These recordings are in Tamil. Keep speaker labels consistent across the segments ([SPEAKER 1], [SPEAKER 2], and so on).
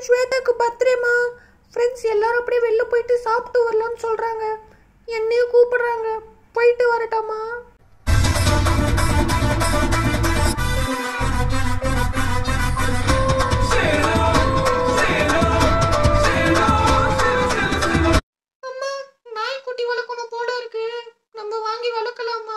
[SPEAKER 1] ஸ்வேதாக்கு பர்த்டேமா ஃப்ரெண்ட்ஸ் எல்லாரும் அப்படியே வெளில போயிட்டு சாப்பிட்டு வரலாம்னு சொல்கிறாங்க என்னையும் கூப்பிடுறாங்க போயிட்டு வரட்டாமா அம்மா நாய்க்குட்டி வளர்க்கணும் போல இருக்கு நம்ம வாங்கி வளர்க்கலாமா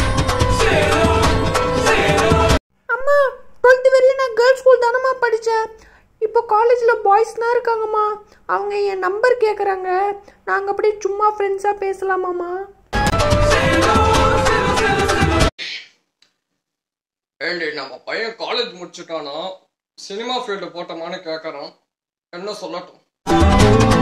[SPEAKER 1] அம்மா டுவெல்த் வரையும் நான் கேர்ள்ஸ் ஸ்கூல் தானம்மா படித்தேன் இப்போ காலேஜில் பாய்ஸ்னா இருக்காங்கம்மா அவங்க என் நம்பர் கேட்குறாங்க நாங்கள் அப்படியே சும்மா ஃப்ரெண்ட்ஸாக பேசலாமாம்மா
[SPEAKER 2] ஏண்டி நம்ம பையன் காலேஜ் முடிச்சுட்டானா சினிமா ஃபீல்டு போட்டோமான்னு கேட்குறான் என்ன சொல்லட்டும்